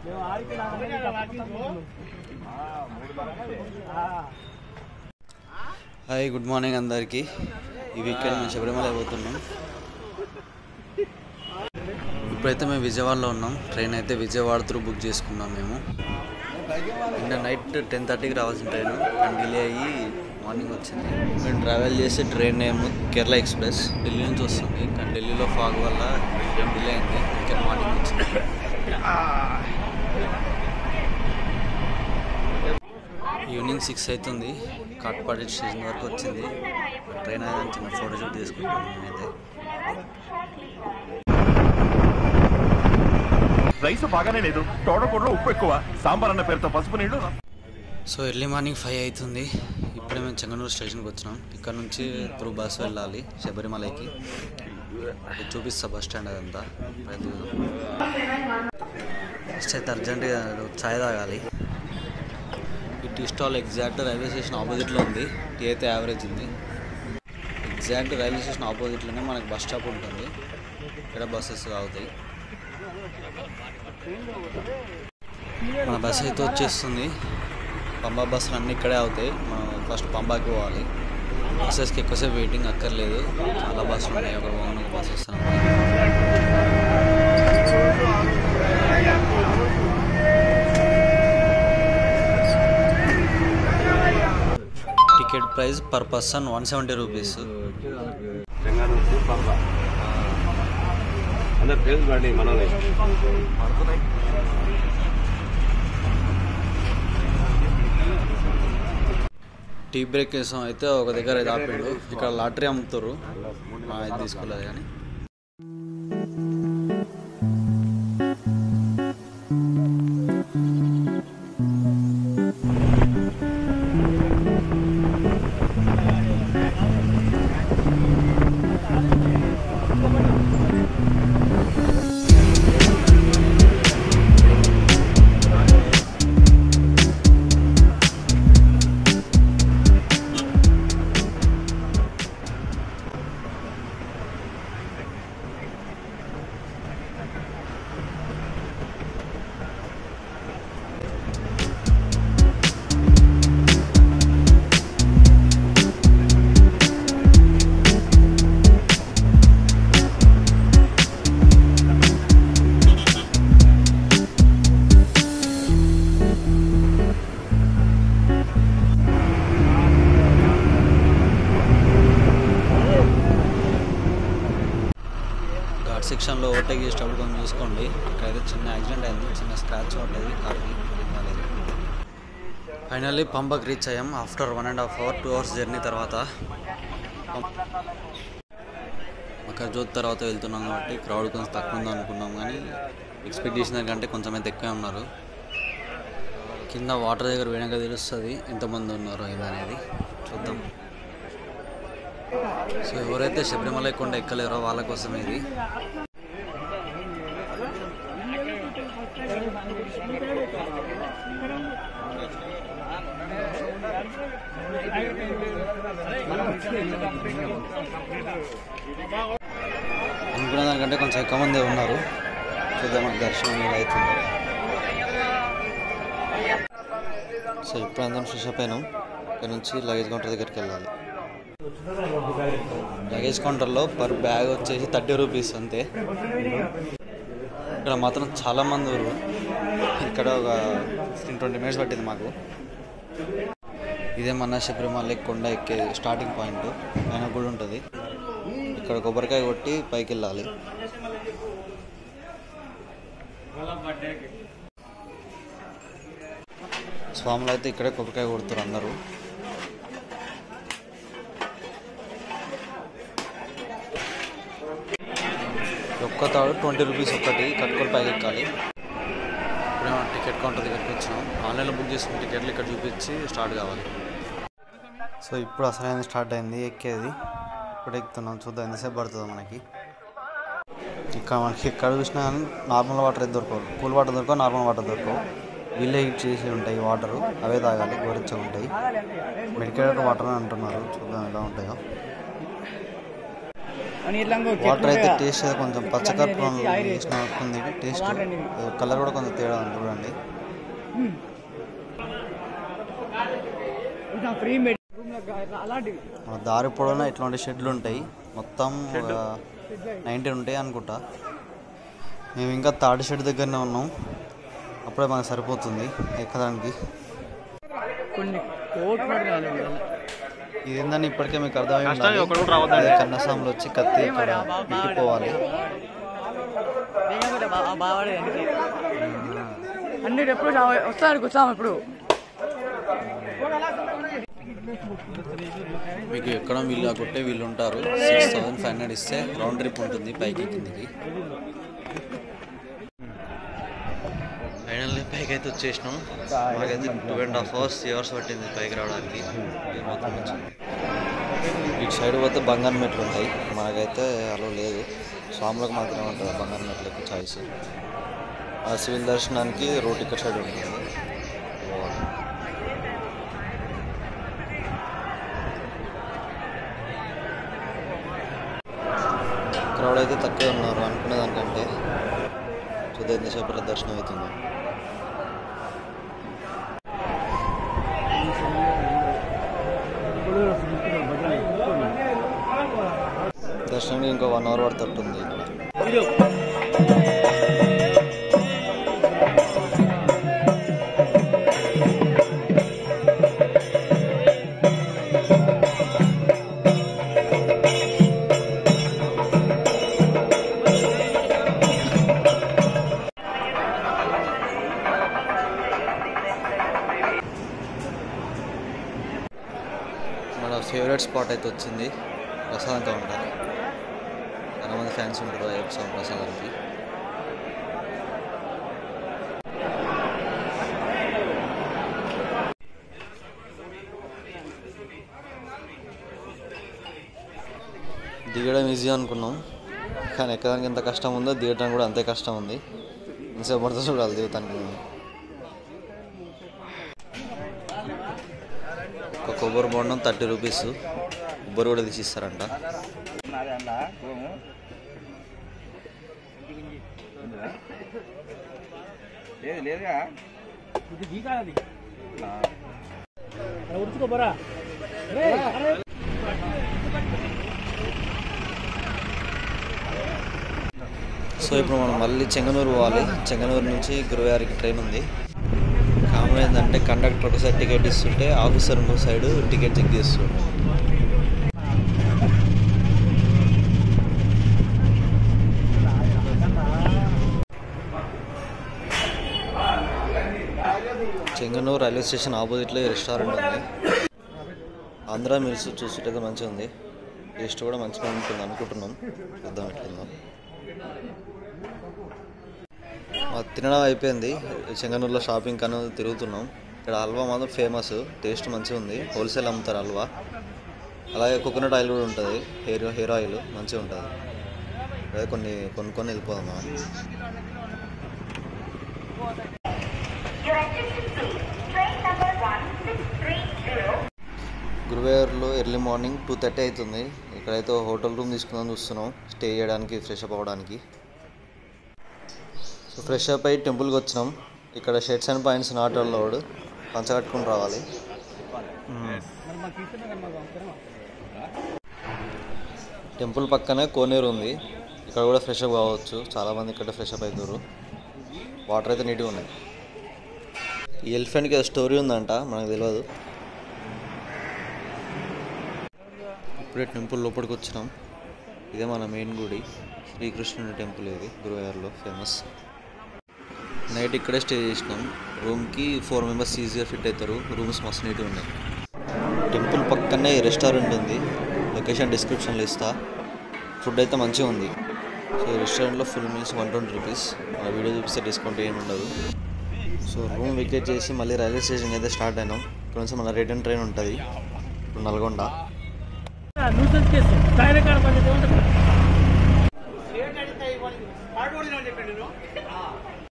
Hi good morning అందరికీ ఈ weekend మేము శబరిమల పోతున్నాం ఇప్పుడైతే మేము విజయవాడలో ఉన్నాం ట్రైన్ అయితే విజయవాడ త్రూ బుక్ చేసుకున్నాం మేము నిన్న నైట్ టెన్ థర్టీకి రావాల్సిన ట్రైన్ కానీ డిలే అయ్యి మార్నింగ్ వచ్చింది మేము ట్రావెల్ చేసే train name Kerala express Delhi నుంచి వస్తుంది కానీ ఢిల్లీలో ఫాగ్ వల్ల ఏం డిలే అయింది ఇంకా మార్నింగ్ వచ్చింది ఈవినింగ్ సిక్స్ అవుతుంది కాట్పాడి స్టేషన్ వరకు వచ్చింది ట్రైన్ అయితే చిన్న ఫోటో షూట్ తీసుకుంటాం నేనైతే రైస్ బాగానే లేదు తోడకూడలో ఉప్పు ఎక్కువ సాంబార్ అన్న పేరుతో పసుపు నీళ్లు సో ఎర్లీ మార్నింగ్ ఫైవ్ అవుతుంది ఇప్పుడే మేము చెంగనూరు స్టేషన్కి వచ్చినాం ఇక్కడ నుంచి త్రూ బస్ వెళ్ళాలి శబరిమలకి అది చూపిస్తా బస్ స్టాండ్ అదంతా ప్రతి ఫస్ట్ అయితే అర్జెంటుగా చాయ్ తాగాలి ఈ tea stall exact railway station ఆపోజిట్లో ఉంది టీ అయితే యావరేజ్ ఉంది ఎగ్జాక్ట్ రైల్వే స్టేషన్ ఆపోజిట్లోనే మనకి బస్ స్టాప్ ఉంటుంది ఇక్కడ బస్సెస్ ఆగుతాయి మన బస్ అయితే వచ్చేస్తుంది పంబా బస్సులు అన్నీ ఇక్కడే అవుతాయి మనం ఫస్ట్ పంబాకి పోవాలి బస్సెస్కి ఎక్కువసేపు వెయిటింగ్ అక్కర్లేదు చాలా బస్సులు ఉన్నాయి ఒక ఓన్ బస్ వస్తున్నాం ticket price per person one seventy rupees Telangana నుంచి పంప అందరు పేరు పడి మనల్ని టీ బ్రేక్ కోసం అయితే ఒక దగ్గర ఇది ఆపాడు ఇక్కడ లాటరీ అమ్ముతారు మా ఇది తీసుకోలేదు కానీ ఘాట్ సెక్షన్లో ఓవర్టేక్ చేసేటప్పుడు కొంచెం చూసుకోండి ఇక్కడైతే చిన్న యాక్సిడెంట్ అయింది చిన్న స్క్రాచ్ ఉంటుంది కార్కి ఫైనల్లీ పంబక్ రీచ్ అయ్యాం after one and half hour two hours journey తర్వాత మకర జ్యోతి తర్వాత వెళ్తున్నాం కాబట్టి క్రౌడ్ కొంచెం తక్కువ ఉంది అనుకున్నాం కానీ ఎక్స్పెక్ట్ చేసిన దానికంటే కొంచెం అయితే ఎక్కువే ఉన్నారు కింద వాటర్ దగ్గర పోయినాక తెలుస్తుంది ఎంతమంది ఉన్నారు ఏందనేది చూద్దాం సో ఎవరైతే శబరిమల కొండ ఎక్కలేరో వాళ్ళ కోసం ఇది అనుకున్న దానికంటే కొంచెం ఎక్కువ మంది ఉన్నారు చూద్దాం మనకి దర్శనం ఎలా అవుతుందో సో ఇప్పుడు అందరం ఫ్రెష్ అప్ అయినాం ఇక్కడ నుంచి లగేజ్ కౌంటర్ దగ్గరికి వెళ్ళాలి లగేజ్ కౌంటర్లో పర్ బ్యాగ్ వచ్చేసి థర్టీ రూపీస్ అంతే ఇక్కడ మాత్రం చాలా మంది ఊరు ఇక్కడ ఒక ఫిఫ్టీన్ ట్వంటీ మినిట్స్ పట్టింది మాకు ఇదే మన శబరిమల కొండ ఎక్కే స్టార్టింగ్ పాయింట్ ఆయన గుడి ఉంటుంది ఇక్కడ కొబ్బరికాయ కొట్టి పైకి వెళ్ళాలి స్వాములు అయితే ఇక్కడే కొబ్బరికాయ కొడుతారు అందరూ ఒక్క తాడు ట్వంటీ రూపీస్ ఒక్కటి కట్టుకొని పైకి ఎక్కాలి ఇప్పుడు మనం టికెట్ కౌంటర్ దగ్గరికి వచ్చినాం ఆన్లైన్లో బుక్ చేసుకున్న టికెట్లు ఇక్కడ చూపించి స్టార్ట్ కావాలి సో ఇప్పుడు అసలైన స్టార్ట్ అయింది ఎక్కేది ఇప్పుడు ఎక్కుతున్నాం చూద్దాం ఎంతసేపు పడుతుందో మనకి ఇక్కడ మనకి ఎక్కడ చూసినా కానీ నార్మల్ వాటర్ అయితే దొరకవు కూల్ వాటర్ దొరకవు నార్మల్ వాటర్ దొరకవు వీళ్ళే హీట్ చేసి ఉంటాయి వాటర్ అవే తాగాలి గోరెచ్చగా ఉంటాయి మెడికేటెడ్ వాటర్ అని అంటున్నారు చూద్దాం ఎలా ఉంటాయో అని ఇట్లా ఇంకో చెట్లు వాటర్ అయితే ఉంటాయి కదా. టేస్ట్ అయితే కొంచెం పచ్చకర్పూరం వేసినట్టుంది టేస్ట్ వాటర్ అండి. కలర్ కూడా కొంచెం తేడా ఉంది చూడండి కొంచెం ఫ్రీ మెడ్ రూమ్ లో ఇట్లా అలాంటివి మన దారి పొడవునా ఇట్లాంటి షెడ్లు ఉంటాయి మొత్తం నైన్టీన్ ఉంటాయి అనుకుంటా మేము ఇంకా థర్డ్ షెడ్ దగ్గరనే ఉన్నాం అప్పుడే మనకు సరిపోతుంది ఎక్కడానికి కొన్ని కోట్లు పడుతుంది ఇది ఏందని ఇప్పటికే మీకు అర్థమై ఉండాలి అదే కన్నసాములు వచ్చి కత్తి ఇక్కడ పెట్టిపోవాలి బావాడే అన్నిటి ఎప్పుడు వస్తానికి వస్తాం ఇప్పుడు మీకు ఎక్కడ వీళ్ళు కొట్టే వీళ్ళు ఉంటారు సిక్స్ థౌసండ్ ఫైవ్ హండ్రెడ్ ఇస్తే రౌండ్ ట్రిప్ ఉంటుంది పైకి కిందికి ఫైనల్లీ పైకి అయితే వచ్చేసినాం మాకైతే two and half hours three hours పట్టింది పైకి రావడానికి ఈ మొత్తం వచ్చింది ఇటు సైడ్ పోతే బంగారు మెట్లు ఉంటాయి మనకైతే అలా లేదు స్వాములకు మాత్రమే ఉంటుంది బంగారు మెట్లకి చాయిస్ ఆ సివిల్ దర్శనానికి రోడ్ ఇక్కడ సైడ్ ఉంటుంది పోవాలి. క్రౌడ్ అయితే తక్కువే ఉన్నారు అనుకునే దానికంటే చూద్దాం ఎంతసేపట్లో దర్శనం అవుతుంది దర్శనానికి ఇంకో వన్ అవర్ పడుతుంటుంది ఇక్కడ మన ఫేవరెట్ స్పాట్ అయితే వచ్చింది ప్రసాదం కౌంటర్ చాలా మంది ఫ్యాన్స్ ఉంటారు అయ్యప్ప స్వామి ప్రసాదానికి దిగడం ఈజీ అనుకున్నాం కానీ ఎక్కడానికి ఎంత కష్టం ఉందో దిగడానికి కూడా అంతే కష్టం ఉంది ఇంతసేపు పడుతుంది చూడాలి దిగుతానికి మేము ఒక కొబ్బరి బొండం థర్టీ రూపీస్ కొబ్బరి కూడా తీసి ఇస్తారంట లేదు లేదుగా ఉడుచుకోబోరా సో ఇప్పుడు మనం మళ్ళీ చెంగనూరు పోవాలి చెంగనూరు నుంచి గురువారికి ట్రైన్ ఉంది కామన్ ఏంటంటే కండక్టర్ ఒక సైడ్ టికెట్ ఇస్తుంటే ఆఫీసర్ ఇంకో సైడ్ టికెట్ చెక్ చేస్తుండు చెంగనూరు రైల్వే స్టేషన్ ఆపోజిట్లో ఈ రెస్టారెంట్ ఉంది ఆంధ్ర మిల్స్ చూస్తుంటే మంచిగా ఉంది టేస్ట్ కూడా మంచిగా ఉంటుంది అనుకుంటున్నాం చూద్దాం ఎట్లుందో ఆ, తినడం అయిపోయింది చెంగనూరులో షాపింగ్ కను తిరుగుతున్నాం ఇక్కడ హల్వా మాత్రం ఫేమస్ టేస్ట్ మంచిగా ఉంది హోల్సేల్ అమ్ముతారు హల్వా అలాగే కోకోనట్ ఆయిల్ కూడా ఉంటుంది హెయిర్ హెయిర్ ఆయిల్ మంచిగా ఉంటుంది అదే కొన్ని కొనుక్కొని వెళ్ళిపోదాం మనం గురువాయూర్లో ఎర్లీ మార్నింగ్ టూ థర్టీ అవుతుంది ఇక్కడైతే ఓ హోటల్ రూమ్ తీసుకుందాం చూస్తున్నాం స్టే చేయడానికి ఫ్రెష్ అప్ అవ్వడానికి సో ఫ్రెష్ అప్ అయ్యి టెంపుల్కి వచ్చినాం ఇక్కడ shirts and pants not allowed పంచ కట్టుకుని రావాలి టెంపుల్ పక్కనే కోనేరు ఉంది ఇక్కడ కూడా ఫ్రెష్ అప్ కావచ్చు చాలామంది ఇక్కడ ఫ్రెష్ అప్ అవుతారు వాటర్ అయితే నీట్గా ఉన్నాయి ఈ ఎలిఫెంట్కి ఏదో స్టోరీ ఉందంట మనకు తెలియదు ఇప్పుడే టెంపుల్ లోపలికి వచ్చినాం ఇదే మన మెయిన్ గుడి శ్రీకృష్ణుని టెంపుల్ ఇది గురువాయూర్లో ఫేమస్ నైట్ ఇక్కడే స్టే చేసినాం రూమ్కి ఫోర్ మెంబర్స్ ఈజీగా ఫిట్ అవుతారు రూమ్స్ మస్తు నీట్గా ఉన్నాయి టెంపుల్ పక్కనే రెస్టారెంట్ ఉంది లొకేషన్ డిస్క్రిప్షన్లో ఇస్తా ఫుడ్ అయితే మంచిగా ఉంది సో ఈ రెస్టారెంట్లో full meals one twenty rupees మన వీడియో చూపిస్తే డిస్కౌంట్ ఏమి ఉండదు సో రూమ్ వికెట్ చేసి మళ్ళీ రైల్వే స్టేషన్కి అయితే స్టార్ట్ అయినాం ఇక్కడ నుంచి మన రిటర్న్ ట్రైన్ ఉంటుంది ఇప్పుడు నల్గొండ న్యూసెన్స్ కేసు టైర్ కాడ పని